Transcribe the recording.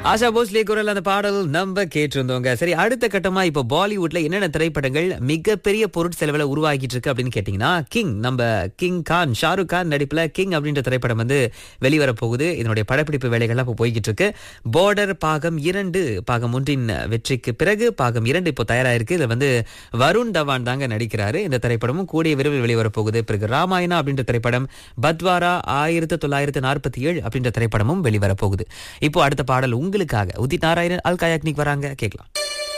ஆஷா போஸ்லே குரல் அந்த பாடல் நம்ம கேட்டிருந்தோங்க சரி அடுத்த கட்டமா இப்போ பாலிவுட்ல என்னென்ன திரைப்படங்கள் மிகப்பெரிய பொருட்செலவுல உருவாகிட்டு இருக்கு அப்படின்னு கேட்டீங்கன்னா கிங் நம்ம கிங் கான் ஷாருக் கான் நடிப்புல கிங் அப்படின்ற திரைப்படம் வந்து வெளிவர போகுது இதனுடைய படப்பிடிப்பு வேலைகள்லாம் இப்போ போய்கிட்டு இருக்கு பார்டர் பாகம் இரண்டு பாகம் ஒன்றின் வெற்றிக்கு பிறகு பாகம் இரண்டு இப்போ தயாராயிருக்கு இதுல வந்து வருண் தவான் தாங்க நடிக்கிறாரு இந்த திரைப்படமும் கூடிய விரைவில் வெளிவர போகுது பிறகு ராமாயணா அப்படின்ற திரைப்படம் பத்வாரா ஆயிரத்தி தொள்ளாயிரத்தி நாற்பத்தி ஏழு அப்படின்ற திரைப்படமும் வெளிவர போகுது இப்போ அடுத்த பாடல் உங்களுக்காக உதித் நாராயணன் அல் கயாக்னிக் வராங்க கேட்கலாம்